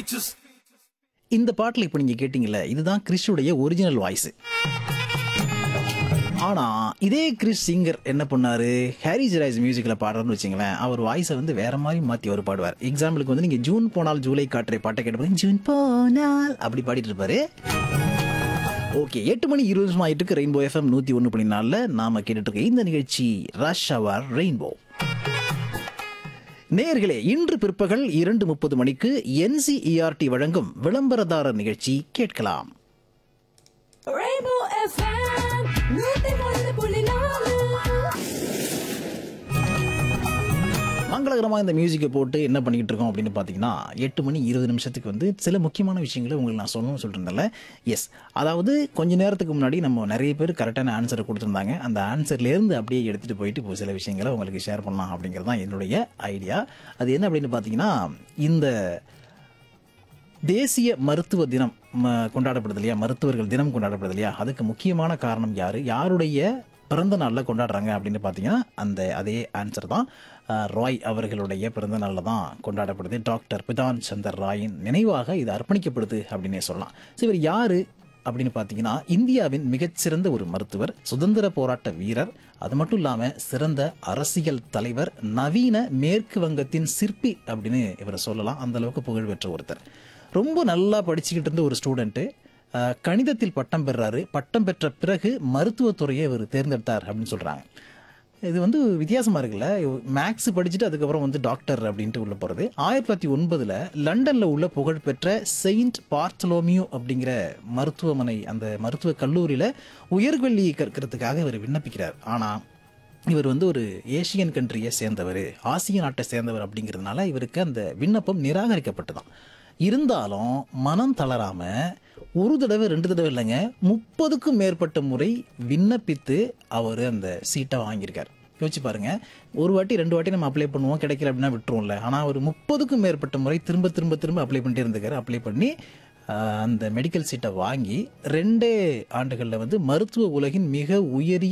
features. இந்த பாட்டில் இப்போ நீங்கள் கேட்டிங்கல்ல இதுதான் கிறிஷுடைய ஒரிஜினல் வாய்ஸ் ஆனால் இதே கிறிஸ் சிங்கர் என்ன பண்ணாரு ஹாரி ஜெராய்ஸ் மியூசிக்கில் பாடுறன்னு வச்சுங்களேன் அவர் வாய்ஸை வந்து வேற மாதிரி மாற்றி அவர் பாடுவார் எக்ஸாம்பிளுக்கு வந்து நீங்கள் ஜூன் போனால் ஜூலை காற்றை பாட்டை கேட்டு ஜூன் போனால் அப்படி பாடிட்டு இருப்பாரு ஓகே எட்டு மணி இருபது நிமிஷம் ஆயிட்டு இருக்கு ரெயின்போ எஃப்எம் நூற்றி ஒன்று புள்ளி நாலில் நாம கேட்டுட்டு இருக்க இந்த நிகழ்ச்சி ரஷ் அவர் ரெயின்போ நேயர்களே இன்று பிற்பகல் இரண்டு முப்பது மணிக்கு என்சிஇஆர்டி வழங்கும் விளம்பரதாரர் நிகழ்ச்சி கேட்கலாம் Rainbow FM, நூத்தி ஒன்று புள்ளி நாலு. மங்களகரமாக இந்த மியூசிக்கை போட்டு என்ன பண்ணிக்கிட்டு இருக்கோம் அப்படின்னு பார்த்தீங்கன்னா எட்டு மணி இருபது நிமிஷத்துக்கு வந்து சில முக்கியமான விஷயங்களை உங்களுக்கு நான் சொல்லணும்னு சொல்லியிருந்தேன்ல எஸ் அதாவது கொஞ்ச நேரத்துக்கு முன்னாடி நம்ம நிறைய பேர் கரெக்டான ஆன்சரை கொடுத்துருந்தாங்க அந்த ஆன்சர்லேருந்து அப்படியே எடுத்துகிட்டு போயிட்டு இப்போ சில விஷயங்களை உங்களுக்கு ஷேர் பண்ணலாம் அப்படிங்கிறது தான் என்னுடைய ஐடியா அது என்ன அப்படின்னு பார்த்தீங்கன்னா இந்த தேசிய மருத்துவ தினம் ம- கொண்டாடப்படுது இல்லையா மருத்துவர்கள் தினம் கொண்டாடப்படுது இல்லையா அதுக்கு முக்கியமான காரணம் யார் யாருடைய பிறந்த நாளில் கொண்டாடுறாங்க அப்படின்னு பார்த்தீங்கன்னா அந்த அதே ஆன்சர் தான் அஹ், ராய் அவர்களுடைய பிறந்த நாளில் தான் கொண்டாடப்படுது டாக்டர் பிதான் சந்தர் ராயின் நினைவாக இது அர்ப்பணிக்கப்படுது அப்படின்னே சொல்லலாம் ஸோ இவர் யார் அப்படின்னு பார்த்தீங்கன்னா இந்தியாவின் மிகச்சிறந்த ஒரு மருத்துவர் சுதந்திர போராட்ட வீரர் அது மட்டும் இல்லாமல் சிறந்த அரசியல் தலைவர் நவீன மேற்கு வங்கத்தின் சிற்பி அப்படின்னு இவரை சொல்லலாம் அந்த அளவுக்கு புகழ் பெற்ற ஒருத்தர் ரொம்ப நல்லா படிச்சுக்கிட்டு இருந்த ஒரு ஸ்டூடெண்ட்டு கணிதத்தில் பட்டம் பெறாரு பட்டம் பெற்ற பிறகு மருத்துவத்துறையை இவர் தேர்ந்தெடுத்தார் அப்படின்னு சொல்கிறாங்க இது வந்து வித்தியாசமாக இருக்குல்ல மேக்ஸ் படிச்சுட்டு அதுக்கப்புறம் வந்து டாக்டர் அப்படின்ட்டு உள்ள போகிறது ஆயிரத்தி தொள்ளாயிரத்தி ஒன்பதில் லண்டனில் உள்ள புகழ்பெற்ற செயின்ட் பார்த்தலோமியோ அப்படிங்கிற மருத்துவமனை அந்த மருத்துவக் கல்லூரியில் உயர்கல்வி கற்கிறதுக்காக இவர் விண்ணப்பிக்கிறார் ஆனால் இவர் வந்து ஒரு ஏசியன் கண்ட்ரியை சேர்ந்தவர் ஆசிய நாட்டை சேர்ந்தவர் அப்படிங்கிறதுனால இவருக்கு அந்த விண்ணப்பம் நிராகரிக்கப்பட்டதாம் இருந்தாலும் மனம் தளராம ஒரு தடவை ரெண்டு தடவை இல்லைங்க முப்பதுக்கும் மேற்பட்ட முறை விண்ணப்பித்து அவர் அந்த சீட்டை வாங்கியிருக்கார் யோசிச்சு பாருங்க ஒரு வாட்டி ரெண்டு வாட்டி நம்ம அப்ளை பண்ணுவோம் கிடைக்கல அப்படின்னா விட்டுருவோம்ல ஆனால் ஒரு முப்பதுக்கும் மேற்பட்ட முறை திரும்ப திரும்ப திரும்ப அப்ளை பண்ணிட்டே இருந்திருக்காரு அப்ளை பண்ணி ஆஹ், அந்த மெடிக்கல் சீட்டை வாங்கி ரெண்டே ஆண்டுகளில் வந்து மருத்துவ உலகின் மிக உயரிய